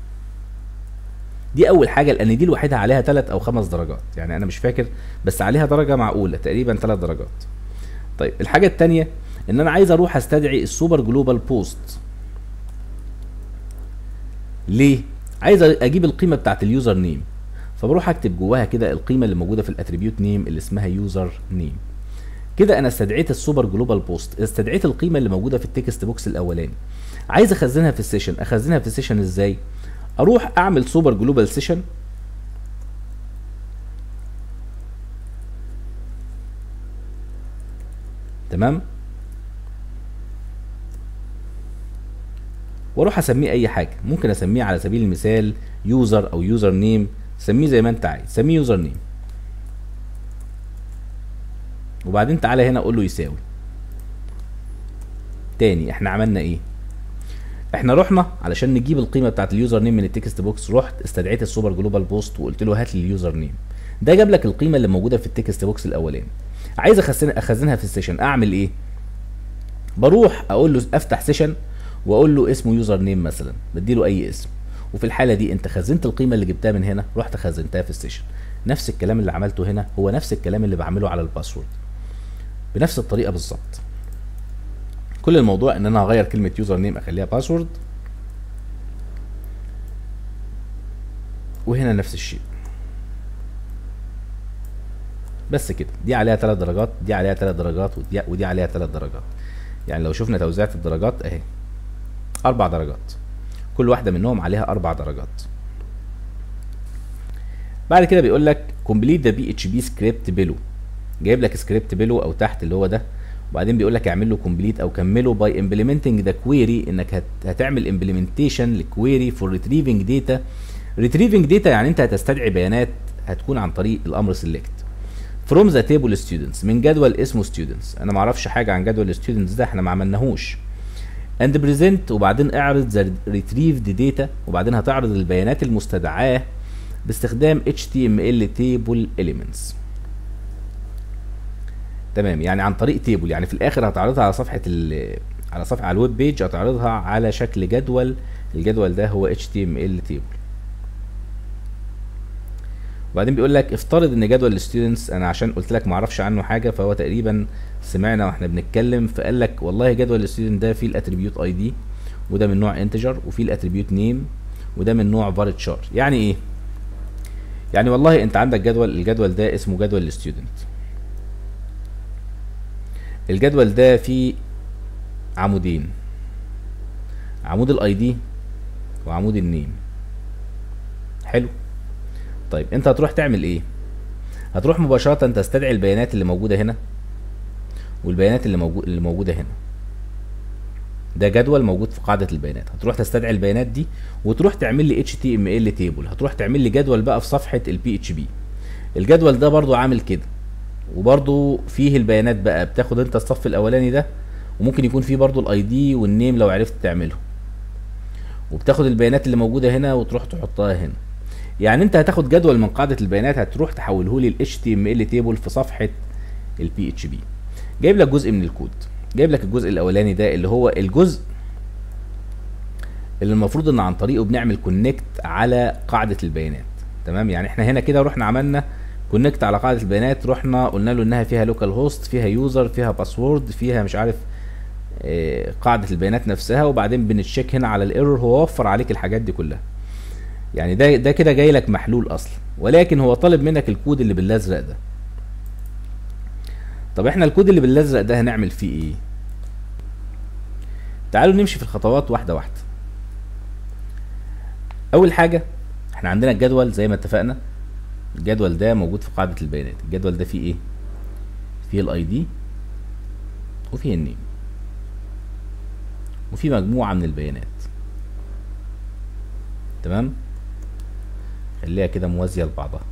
دي اول حاجه لان دي لوحدها عليها ثلاث او خمس درجات يعني انا مش فاكر بس عليها درجه معقوله تقريبا ثلاث درجات طيب الحاجه الثانيه ان انا عايز اروح استدعي السوبر جلوبال بوست ليه عايز اجيب القيمه بتاعت اليوزر نيم فبروح اكتب جواها كده القيمه اللي موجوده في الاتريبيوت نيم اللي اسمها يوزر نيم كده انا استدعيت السوبر جلوبال بوست استدعيت القيمه اللي موجوده في التكست بوكس الاولاني عايز اخزنها في السيشن اخزنها في السيشن ازاي اروح اعمل سوبر جلوبال سيشن تمام واروح اسميه اي حاجه ممكن اسميه على سبيل المثال يوزر او يوزر نيم سميه زي ما انت عايز سميه يوزر نيم وبعدين تعالى هنا اقول له يساوي تاني احنا عملنا ايه احنا رحنا علشان نجيب القيمه بتاعت اليوزر نيم من التكست بوكس رحت استدعيت السوبر جلوبال بوست وقلت له هات لي اليوزر نيم ده جاب لك القيمه اللي موجوده في التكست بوكس الاولاني عايز اخزن اخزنها في السيشن اعمل ايه بروح اقول له افتح سيشن واقول له اسمه يوزر نيم مثلا بديله اي اسم وفي الحاله دي انت خزنت القيمه اللي جبتها من هنا رحت خزنتها في السيشن نفس الكلام اللي عملته هنا هو نفس الكلام اللي بعمله على الباسورد بنفس الطريقه بالظبط كل الموضوع ان انا هغير كلمه يوزر نيم اخليها باسورد وهنا نفس الشيء بس كده دي عليها ثلاث درجات دي عليها ثلاث درجات ودي, ودي عليها ثلاث درجات يعني لو شفنا توزيعة الدرجات اهي اربع درجات كل واحدة منهم عليها اربع درجات بعد كده بيقول لك complete the PHP script below جايب لك سكريبت بيلو او تحت اللي هو ده وبعدين بيقول لك اعمل له كومبليت او كمله باي امبلمنتنج ذا كويري انك هت هتعمل امبلمنتيشن لكويري فور ريتريفنج داتا ريتريفنج داتا يعني انت هتستدعي بيانات هتكون عن طريق الامر سيلكت فروم ذا تيبل ستودنتس من جدول اسمه ستودنتس انا ما اعرفش حاجه عن جدول ستودنتس ده احنا ما عملناهوش اند بريزنت وبعدين اعرض ذا ريتريفد داتا وبعدين هتعرض البيانات المستدعاه باستخدام HTML table elements تمام يعني عن طريق تيبل يعني في الاخر هتعرضها على صفحه على صفحه على الويب بيج هتعرضها على شكل جدول الجدول ده هو HTML تيبل وبعدين بيقول لك افترض ان جدول الستودنتس انا عشان قلت لك ما اعرفش عنه حاجه فهو تقريبا سمعنا واحنا بنتكلم فقال لك والله جدول الستودنت ده فيه الاتريبيوت اي دي وده من نوع انتجر وفيه الاتريبيوت نيم وده من نوع فارتشار يعني ايه يعني والله انت عندك جدول الجدول ده اسمه جدول الستودنت الجدول ده فيه عمودين عمود الاي دي وعمود النيم حلو طيب انت هتروح تعمل ايه هتروح مباشره تستدعي البيانات اللي موجوده هنا والبيانات اللي, موجو... اللي موجوده هنا ده جدول موجود في قاعده البيانات هتروح تستدعي البيانات دي وتروح تعمل لي اتش تي ام ال تيبل هتروح تعمل لي جدول بقى في صفحه البي اتش بي الجدول ده برضو عامل كده وبرضو فيه البيانات بقى بتاخد انت الصف الاولاني ده وممكن يكون فيه برضو الاي دي والنيم لو عرفت تعمله وبتاخد البيانات اللي موجوده هنا وتروح تحطها هنا يعني انت هتاخد جدول من قاعده البيانات هتروح تحوله لي ال HTML تيبل في صفحه البي اتش بي جايب لك جزء من الكود جايب لك الجزء الاولاني ده اللي هو الجزء اللي المفروض ان عن طريقه بنعمل كونكت على قاعده البيانات تمام يعني احنا هنا كده رحنا عملنا كونكت على قاعده البيانات رحنا قلنا له انها فيها لوكال هوست فيها يوزر فيها باسورد فيها مش عارف اه قاعده البيانات نفسها وبعدين بنتشيك هنا على الايرور هو وفر عليك الحاجات دي كلها يعني ده ده كده جاي لك محلول اصلا ولكن هو طالب منك الكود اللي بالازرق ده طب احنا الكود اللي بالازرق ده هنعمل فيه ايه تعالوا نمشي في الخطوات واحده واحده اول حاجه احنا عندنا الجدول زي ما اتفقنا الجدول ده موجود في قاعده البيانات الجدول ده فيه ايه فيه الاي دي وفيه النيم وفيه مجموعه من البيانات تمام خليها كده موازيه لبعضها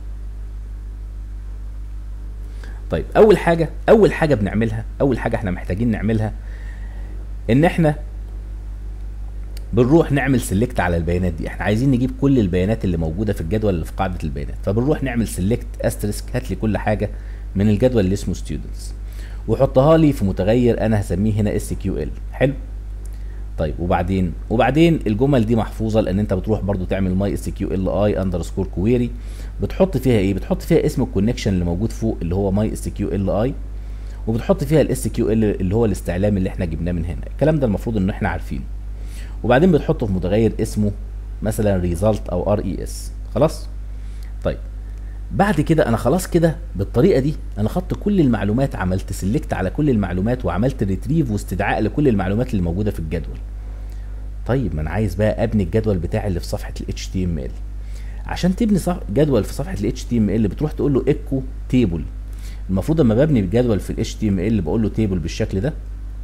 طيب اول حاجه اول حاجه بنعملها اول حاجه احنا محتاجين نعملها ان احنا بنروح نعمل سيلكت على البيانات دي احنا عايزين نجيب كل البيانات اللي موجوده في الجدول اللي في قاعده البيانات فبنروح نعمل سيلكت استريسك هات لي كل حاجه من الجدول اللي اسمه ستودنتس وحطها لي في متغير انا هسميه هنا اس كيو ال حلو طيب وبعدين وبعدين الجمل دي محفوظه لان انت بتروح برضو تعمل ماي اس كيو ال اي اندرسكور كويري بتحط فيها ايه بتحط فيها اسم الكونكشن اللي موجود فوق اللي هو ماي اس كيو ال اي وبتحط فيها الاس كيو ال اللي هو الاستعلام اللي احنا جبناه من هنا الكلام ده المفروض ان احنا عارفينه وبعدين بتحطه في متغير اسمه مثلا ريزلت او ار اي اس خلاص طيب بعد كده انا خلاص كده بالطريقه دي انا خدت كل المعلومات عملت سيلكت على كل المعلومات وعملت ريتريف واستدعاء لكل المعلومات اللي موجوده في الجدول طيب ما انا عايز بقى ابني الجدول بتاعي اللي في صفحه ال HTML عشان تبني صف... جدول في صفحه ال HTML بتروح تقول له ايكو تيبل المفروض لما ببني الجدول في ال HTML بقول له تيبل بالشكل ده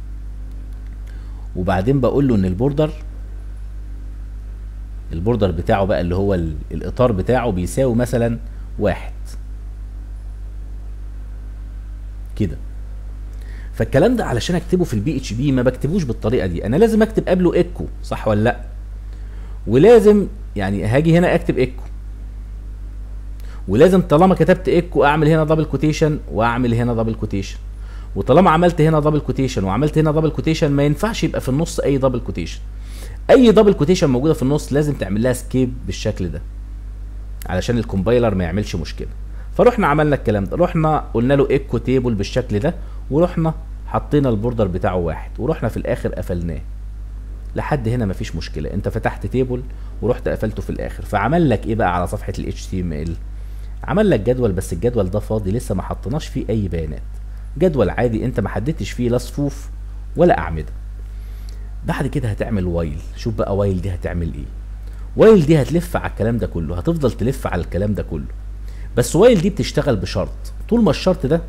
وبعدين بقول له ان البوردر البوردر بتاعه بقى اللي هو ال- الاطار بتاعه بيساوي مثلا واحد كده فالكلام ده علشان اكتبه في البي اتش بي ما بكتبوش بالطريقه دي انا لازم اكتب قبله ايكو صح ولا لا ولازم يعني هاجي هنا اكتب ايكو ولازم طالما كتبت ايكو اعمل هنا دبل كوتيشن واعمل هنا دبل كوتيشن وطالما عملت هنا دبل كوتيشن وعملت هنا دبل كوتيشن ما ينفعش يبقى في النص اي دبل كوتيشن اي دبل كوتيشن موجوده في النص لازم تعمل لها سكيب بالشكل ده علشان الكومبايلر ما يعملش مشكله فرحنا عملنا الكلام ده رحنا قلنا له ايكو تيبل بالشكل ده ورحنا حطينا البوردر بتاعه واحد ورحنا في الاخر قفلناه لحد هنا مفيش مشكله انت فتحت تيبل ورحت قفلته في الاخر فعمل لك ايه بقى على صفحه ال HTML عمل لك جدول بس الجدول ده فاضي لسه ما حطيناش فيه اي بيانات جدول عادي انت ما حددتش فيه لا صفوف ولا اعمده بعد كده هتعمل وايل شوف بقى وايل دي هتعمل ايه وايل دي هتلف على الكلام ده كله هتفضل تلف على الكلام ده كله بس وايل دي بتشتغل بشرط طول ما الشرط ده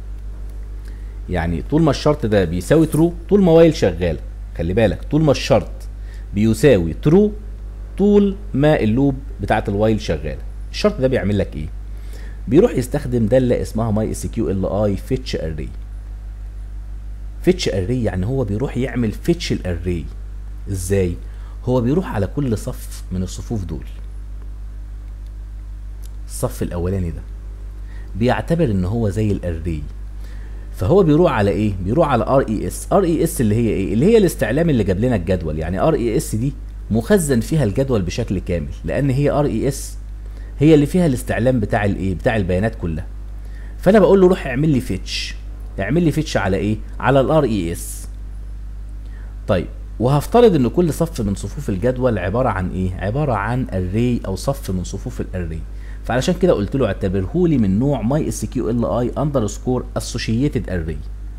يعني طول ما الشرط ده بيساوي ترو طول ما وايل شغاله خلي بالك طول ما الشرط بيساوي ترو طول ما اللوب بتاعه الوايل شغاله الشرط ده بيعمل لك ايه بيروح يستخدم داله اسمها ماي اس كيو ال اي فيتش اري فيتش اري يعني هو بيروح يعمل فيتش الاري ازاي هو بيروح على كل صف من الصفوف دول الصف الاولاني ده بيعتبر ان هو زي الاري فهو بيروح على ايه بيروح على ار اي اس ار اي اس اللي هي ايه اللي هي الاستعلام اللي جاب لنا الجدول يعني ار اي اس دي مخزن فيها الجدول بشكل كامل لان هي ار اي اس هي اللي فيها الاستعلام بتاع الايه بتاع البيانات كلها فانا بقول له روح اعمل لي فيتش اعمل لي فيتش على ايه على الار اي اس طيب وهفترض ان كل صف من صفوف الجدول عباره عن ايه عباره عن اري او صف من صفوف الاري فعلشان كده قلت له اعتبره لي من نوع ماي اس كيو ال اي اندرسكور اسوشيتد اري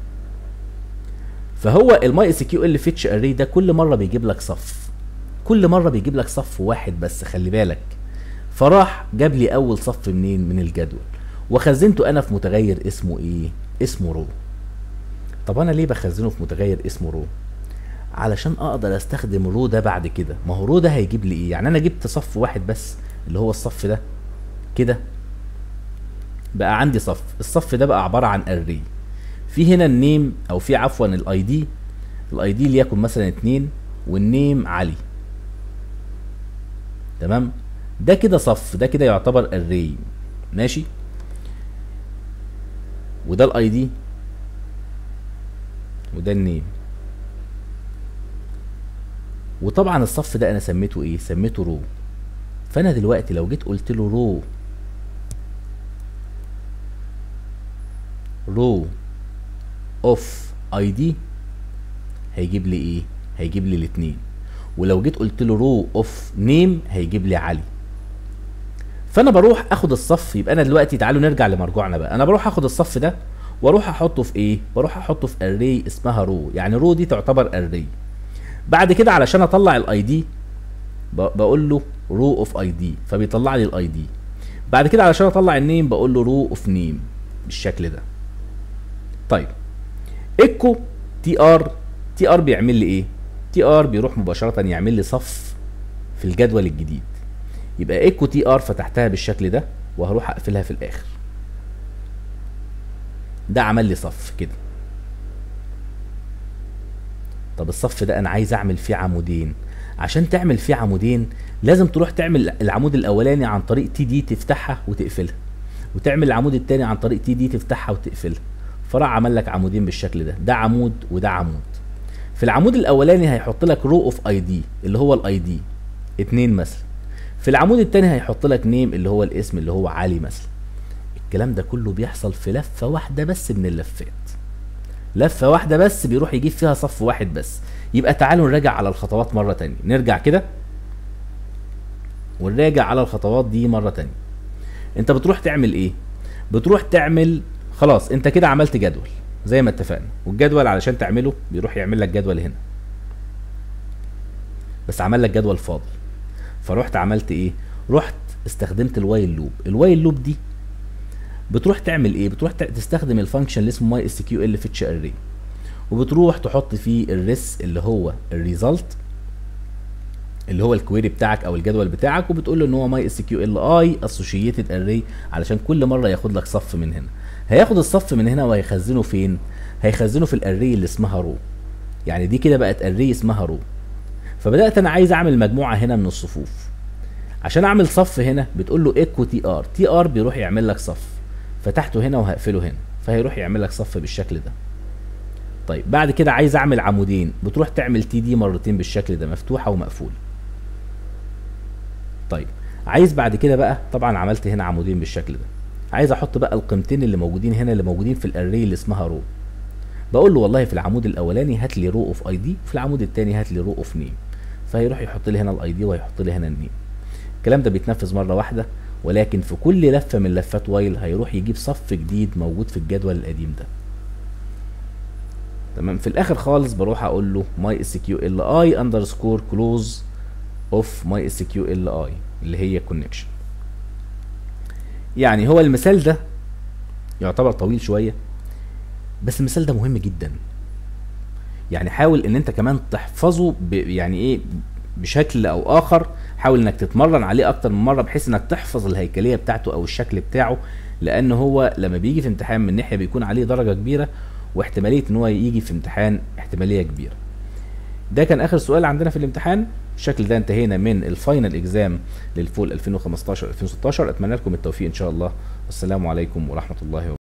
فهو الماي اس كيو ال فيتش اري ده كل مره بيجيب لك صف كل مره بيجيب لك صف واحد بس خلي بالك فراح جاب لي اول صف منين من الجدول وخزنته انا في متغير اسمه ايه اسمه رو طب انا ليه بخزنه في متغير اسمه رو علشان اقدر استخدم رو ده بعد كده ما هو رو ده هيجيب لي ايه يعني انا جبت صف واحد بس اللي هو الصف ده كده بقى عندي صف الصف ده بقى عباره عن اري في هنا النيم او في عفوا الاي دي الاي دي ليكن مثلا اتنين والنيم علي تمام ده كده صف ده كده يعتبر اري ماشي وده الاي دي وده النيم وطبعا الصف ده انا سميته ايه سميته رو فانا دلوقتي لو جيت قلت له رو رو اوف اي دي هيجيب لي ايه هيجيب لي الاثنين ولو جيت قلت له رو اوف نيم هيجيب لي علي فانا بروح اخد الصف يبقى انا دلوقتي تعالوا نرجع لمرجوعنا بقى انا بروح اخد الصف ده واروح احطه في ايه بروح احطه في اري اسمها رو يعني رو دي تعتبر اري بعد كده علشان اطلع الاي دي بقول له رو اوف اي دي فبيطلع لي الاي دي بعد كده علشان اطلع النيم بقول له رو اوف نيم بالشكل ده طيب ايكو تي ار تي ار بيعمل لي ايه تي ار بيروح مباشره يعمل لي صف في الجدول الجديد يبقى ايكو تي ار فتحتها بالشكل ده وهروح اقفلها في الاخر ده عمل لي صف كده طب الصف ده انا عايز اعمل فيه عمودين عشان تعمل فيه عمودين لازم تروح تعمل العمود الاولاني عن طريق تي دي تفتحها وتقفلها وتعمل العمود التاني عن طريق تي دي تفتحها وتقفلها فراح عمل لك عمودين بالشكل ده ده عمود وده عمود في العمود الاولاني هيحط لك رو اوف اي دي اللي هو الاي دي اتنين مثلا في العمود التاني هيحط لك نيم اللي هو الاسم اللي هو علي مثلا الكلام ده كله بيحصل في لفه واحده بس من اللفات لفه واحده بس بيروح يجيب فيها صف واحد بس يبقى تعالوا نراجع على الخطوات مره تانية نرجع كده ونراجع على الخطوات دي مره تانية انت بتروح تعمل ايه بتروح تعمل خلاص انت كده عملت جدول زي ما اتفقنا والجدول علشان تعمله بيروح يعمل لك جدول هنا بس عمل لك جدول فاضل فروحت عملت ايه رحت استخدمت الوايل لوب الوايل لوب دي بتروح تعمل ايه بتروح تستخدم الفانكشن اللي اسمه ماي اس كيو ال فيتش اري وبتروح تحط فيه الريس اللي هو الريزلت اللي هو الكويري بتاعك او الجدول بتاعك وبتقول له ان هو ماي اس كيو ال اي اسوشيتد اري علشان كل مره ياخد لك صف من هنا هياخد الصف من هنا وهيخزنه فين هيخزنه في الاري اللي اسمها رو يعني دي كده بقت اري اسمها رو فبدات انا عايز اعمل مجموعه هنا من الصفوف عشان اعمل صف هنا بتقول له ايكو تي ار تي ار بيروح يعمل لك صف فتحته هنا وهقفله هنا فهيروح يعمل لك صف بالشكل ده طيب بعد كده عايز اعمل عمودين بتروح تعمل تي دي مرتين بالشكل ده مفتوحه ومقفوله طيب عايز بعد كده بقى طبعا عملت هنا عمودين بالشكل ده عايز احط بقى القيمتين اللي موجودين هنا اللي موجودين في الاري اللي اسمها رو بقول له والله في العمود الاولاني هات لي رو اوف اي دي في العمود الثاني هات لي رو اوف نيم فهيروح يحط لي هنا الاي دي وهيحط لي هنا النيم الكلام ده بيتنفذ مره واحده ولكن في كل لفه من لفات وايل هيروح يجيب صف جديد موجود في الجدول القديم ده تمام في الاخر خالص بروح اقول له ماي اس كيو ال اي اندرسكور كلوز اوف ماي اس كيو ال اي اللي هي كونكشن يعني هو المثال ده يعتبر طويل شويه بس المثال ده مهم جدا يعني حاول ان انت كمان تحفظه ب يعني ايه بشكل او اخر حاول انك تتمرن عليه اكتر من مره بحيث انك تحفظ الهيكليه بتاعته او الشكل بتاعه لان هو لما بيجي في امتحان من ناحيه بيكون عليه درجه كبيره واحتماليه ان هو يجي في امتحان احتماليه كبيره ده كان اخر سؤال عندنا في الامتحان بالشكل ده انتهينا من الفاينل اكزام للفول 2015 2016 اتمنى لكم التوفيق ان شاء الله والسلام عليكم ورحمه الله وبركاته